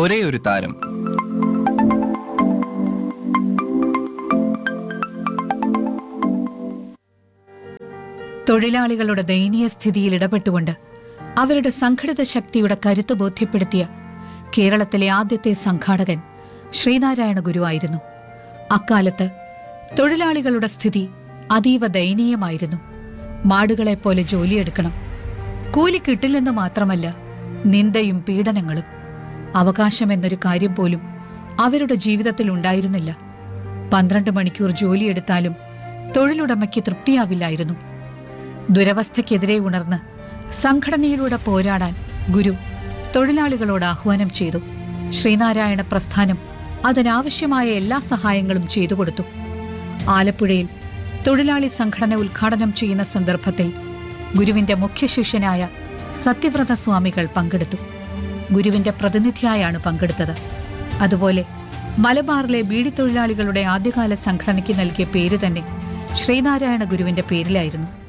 ഒരേയൊരു താരം തൊഴിലാളികളുടെ ദയനീയ സ്ഥിതിയിൽ ഇടപെട്ടുകൊണ്ട് അവരുടെ സംഘടിത ശക്തിയുടെ കരുത്ത് ബോധ്യപ്പെടുത്തിയ കേരളത്തിലെ ആദ്യത്തെ സംഘാടകൻ ശ്രീനാരായണ ഗുരുവായിരുന്നു അക്കാലത്ത് തൊഴിലാളികളുടെ സ്ഥിതി അതീവ ദയനീയമായിരുന്നു മാടുകളെപ്പോലെ ജോലിയെടുക്കണം കൂലി കിട്ടില്ലെന്ന് മാത്രമല്ല നിന്ദയും പീഡനങ്ങളും അവകാശമെന്നൊരു കാര്യം പോലും അവരുടെ ജീവിതത്തിൽ ഉണ്ടായിരുന്നില്ല പന്ത്രണ്ട് മണിക്കൂർ ജോലിയെടുത്താലും തൊഴിലുടമയ്ക്ക് തൃപ്തിയാവില്ലായിരുന്നു ദുരവസ്ഥയ്ക്കെതിരെ ഉണർന്ന് സംഘടനയിലൂടെ പോരാടാൻ ഗുരു തൊഴിലാളികളോട് ആഹ്വാനം ചെയ്തു ശ്രീനാരായണ പ്രസ്ഥാനം അതിനാവശ്യമായ എല്ലാ സഹായങ്ങളും ചെയ്തു കൊടുത്തു ആലപ്പുഴയിൽ തൊഴിലാളി സംഘടന ഉദ്ഘാടനം ചെയ്യുന്ന സന്ദർഭത്തിൽ ഗുരുവിന്റെ മുഖ്യ ശിഷ്യനായ സത്യവ്രത സ്വാമികൾ പങ്കെടുത്തു ഗുരുവിന്റെ പ്രതിനിധിയായാണ് പങ്കെടുത്തത് അതുപോലെ മലബാറിലെ ബീഡി തൊഴിലാളികളുടെ ആദ്യകാല സംഘടനയ്ക്ക് നൽകിയ പേര് തന്നെ ശ്രീനാരായണ ഗുരുവിന്റെ പേരിലായിരുന്നു